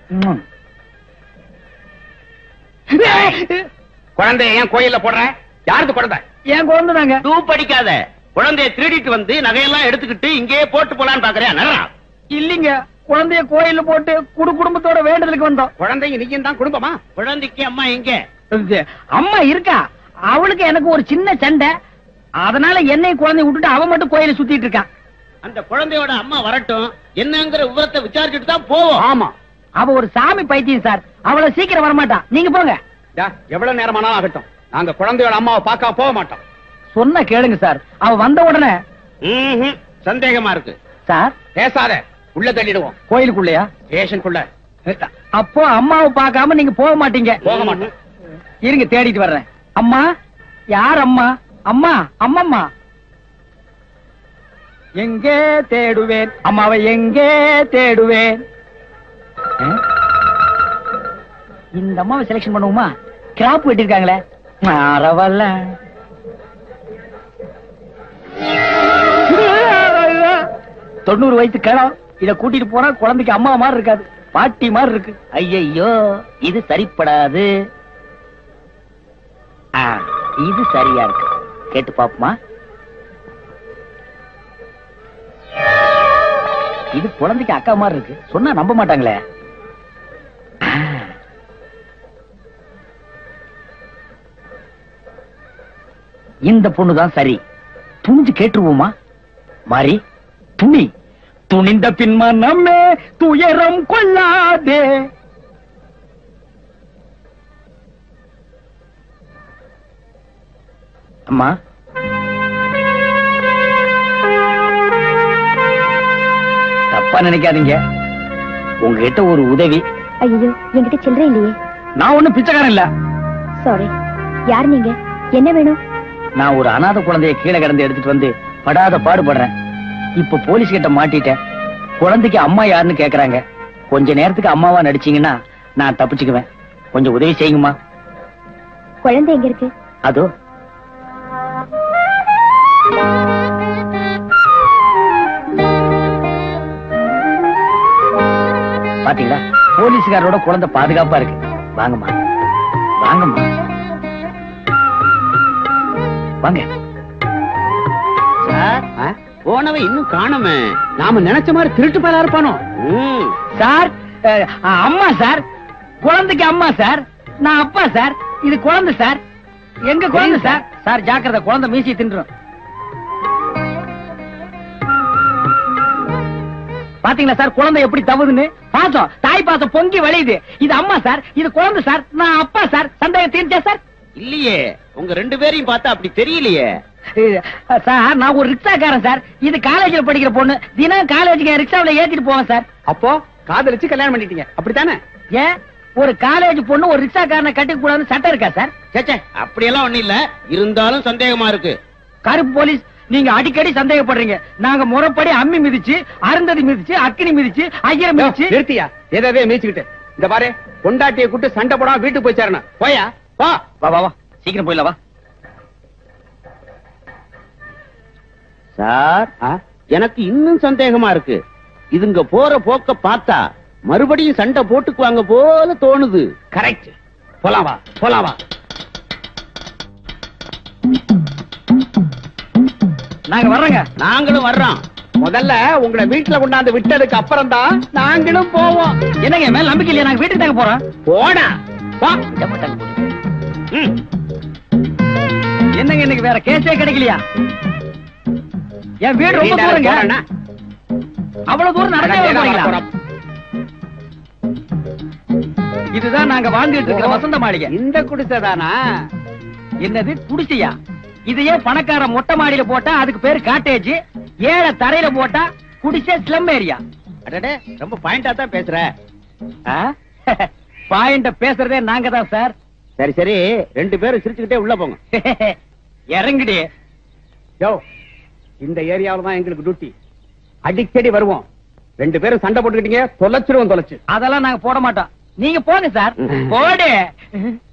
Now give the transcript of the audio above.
ம். குழந்தைய ஏன் கோயில்ல போடுற யாருக்கு குழந்தை என் குழந்தை தாங்க டூப் அடிக்காத குழந்தைய திருடிட்டு வந்து நகையெல்லாம் எடுத்துக்கிட்டு இங்கேயே போட்டு போலான்னு பாக்குறியா நல்லா இல்லீங்க குழந்தைய கோயில்ல போட்டு குடு குடும்பத்தோட வேண்டுதலுக்கு வந்தோம் குழந்தைங்க நீங்க தான் குடும்பமா குழந்தைக்கு அம்மா எங்க இது, அம்மா இருக்கா அவளுக்கு எனக்கு ஒரு சின்ன சண்டை அதனால என்னை குழந்தைய விட்டுட்டு அவ மட்டும் கோயில சுத்திட்டு இருக்கான் அந்த குழந்தையோட அம்மா வரட்டும் என்னங்கிற விவரத்தை விசாரிச்சுட்டு தான் போவோம் ஆமா அவ ஒரு சாமி பைத்தியம் சார் அவளை சீக்கிரம் வரமாட்டா நீங்க போங்க எவ்வளவு நேரமானாலும் ஆகட்டும் நாங்க குழந்தையோட அம்மாவை பார்க்க போக மாட்டோம் சொன்ன கேளுங்க சார் அவ வந்த உடனே ம்ஹும். சந்தேகமா இருக்கு சார் பேசாத உள்ள தள்ளிடுவோம் கோயிலுக்குள்ளயா ஸ்டேஷனுக்குள்ள அப்போ அம்மாவை பார்க்காம நீங்க போக மாட்டீங்க போக மாட்டோம் இருங்க தேடிட்டு வர்றேன் அம்மா யார் அம்மா அம்மா அம்மம்மா எங்கே தேடுவேன் அம்மாவை எங்கே தேடுவேன் ஆ? இந்த அம்மாவை செலக்ஷன் பண்ணுவோமா கிராப் வெட்டிருக்காங்களே பரவாயில்ல தொண்ணூறு வயசு கிழம் இத கூட்டிட்டு போனா குழந்தைக்கு அம்மா மாதிரி இருக்காது பாட்டி மாதிரி இருக்கு ஐயையோ இது சரிப்படாது ஆ, இது சரியா இருக்கு கேட்டு பாப்போமா இது குழந்தைக்கு அக்கா மாதிரி இருக்கு சொன்னா நம்ப மாட்டாங்களே ஆ. இந்த பொண்ணுதான் சரி துணிஞ்சு கேட்டுருவோமா மாறி துணி துணிந்த பின்மா நம்மே துயரம் கொள்ளாதே அம்மா தப்பா நினைக்காதீங்க உங்ககிட்ட ஒரு உதவி ஐயோ என்கிட்ட சில்லறை இல்லையே நான் ஒண்ணும் பிச்சைக்காரன் இல்ல சாரி யார் நீங்க என்ன வேணும் நான் ஒரு அனாதை குழந்தைய கீழே கிடந்து எடுத்துட்டு வந்து படாத பாடுபடுறேன் இப்ப போலீஸ் கிட்ட மாட்டிட்டேன் குழந்தைக்கு அம்மா யாருன்னு கேக்குறாங்க கொஞ்ச நேரத்துக்கு அம்மாவா நடிச்சீங்கன்னா நான் தப்பிச்சுக்குவேன் கொஞ்சம் உதவி செய்யுங்கம்மா குழந்தை எங்க இருக்கு அதோ பாத்தீங்களா போலீஸ்காரோட குழந்தை பாதுகாப்பா இருக்கு வாங்கம்மா வாங்கம்மா வாங்க சார் போனவன் இன்னும் காணுமே நாம நினைச்ச மாதிரி திருட்டு பயலா இருப்பானோ ம். சார் அஹ், அம்மா சார் குழந்தைக்கு அம்மா சார் நான் அப்பா சார் இது குழந்தை சார் எங்க குழந்தை சார் சார் ஜாக்கிரதை குழந்தை மீசி தின்றும் பாத்தீங்களா சார் குழந்தை எப்படி தவுதுன்னு பாசம் தாய் பாசம் பொங்கி வழியுது இது அம்மா சார் இது குழந்தை சார் நான் அப்பா சார் சந்தேகம் தீர்ச்சா சார் இல்லையே உங்க ரெண்டு பேரையும் பார்த்தா அப்படி தெரியலையே அஹ், சார் நான் ஒரு ரிக்ஷாக்காரன் சார் இது காலேஜ்ல படிக்கிற பொண்ணு தினம் காலேஜுக்கு ரிக்ஷாவில ஏத்திட்டு போவேன் சார் அப்போ காதலிச்சு கல்யாணம் பண்ணிட்டீங்க அப்படித்தானே ஏன் ஒரு காலேஜ் பொண்ணு ஒரு ரிக்ஷாக்காரனை கட்டிக்க கூடாதுன்னு சட்டம் இருக்கா சார் சேச்சே அப்படியெல்லாம் ஒண்ணும் இல்ல இருந்தாலும் சந்தேகமா இருக்கு கருப்பு போலீஸ் நீங்க அடிக்கடி சந்தேகப்படுறீங்க நாங்க முறைப்படி அம்மி மிதிச்சு அருந்ததி மிதிச்சு அக்கினி மிதிச்சு ஐயரை மிதிச்சு நிறுத்தியா எதவே மீச்சுக்கிட்டு இந்த பாரு பொண்டாட்டியை கூட்டு சண்டை போடாம வீட்டுக்கு போய் சேரணும் போயா வா வா வா வா சீக்கிரம் போயிடலாம் வா சார் எனக்கு இன்னும் சந்தேகமா இருக்கு இதுங்க போற போக்க பார்த்தா மறுபடியும் சண்டை போட்டுக்குவாங்க போல தோணுது கரெக்ட் போலாம் வா போலாம் வா நாங்க வர்றோங்க நாங்களும் வர்றோம் முதல்ல உங்களை வீட்டுல கொண்டாந்து விட்டதுக்கு அப்புறம் தான் நாங்களும் போவோம் என்னங்க என் மேல நம்பிக்கை இல்லையா நாங்க வீட்டுக்கு தாங்க போறோம் போடா வா விட மாட்டாங்க போலீஸ். ம். என்னங்க இன்னைக்கு வேற கேஸே கிடைக்கலையா என் வீடு ரொம்ப வீட்டால தூரங்க போறேன்னா, அவ்வளவு தூரம் நடந்தே வர நடந்தே தான் போறீங்களா வரப் போறோம். இதுதான் நாங்க வாழ்ந்துட்டு இருக்கிற வசந்த மாளிகை இந்த குடிசைதானா என்னது குடிசையா இதையே பணக்கார மொட்டை மாடியில போட்டா அதுக்கு பேரு காட்டேஜ் ஏழை தரையில போட்டா குடிசை ஸ்லம் ஏரியா அடடே ரொம்ப பாயிண்டா தான் பேசுற பாயிண்ட பேசுறதே நாங்க தான் சார் சரி சரி ரெண்டு பேரும் சிரிச்சுக்கிட்டே உள்ள போங்க இறங்குடி யோ இந்த ஏரியாவுல தான் எங்களுக்கு டியூட்டி அடிக்கடி வருவோம் ரெண்டு பேரும் சண்டை போட்டுக்கிட்டீங்க தொலைச்சிருவோம் தொலைச்சு அதெல்லாம் நாங்க போட மாட்டோம் நீங்க போங்க சார் ம். போடு